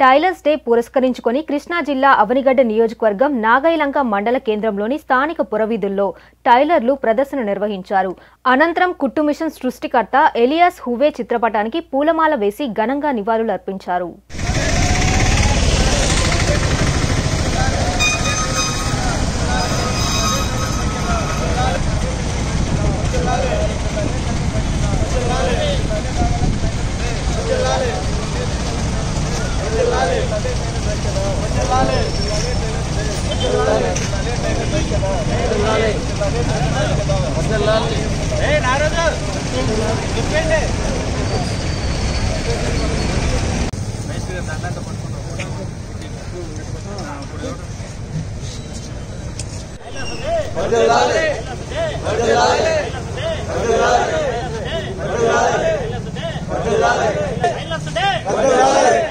tailors day పురస్కరించుకొని కృష్ణా జిల్లా అవనిగడ్డ నియోజకవర్గం నాగైలంక మండల కేంద్రంలోని స్థానిక పురవీధుల్లో టైలర్లు ప్రదర్శన నిర్వహించారు అనంతరం కుట్టు మిషన్ సృష్టికర్త ఎలియాస్ హువే చిత్రపటానికి పూలమాల వేసి ఘనంగా నివాళులు అర్పించారు టైలర్స్ డే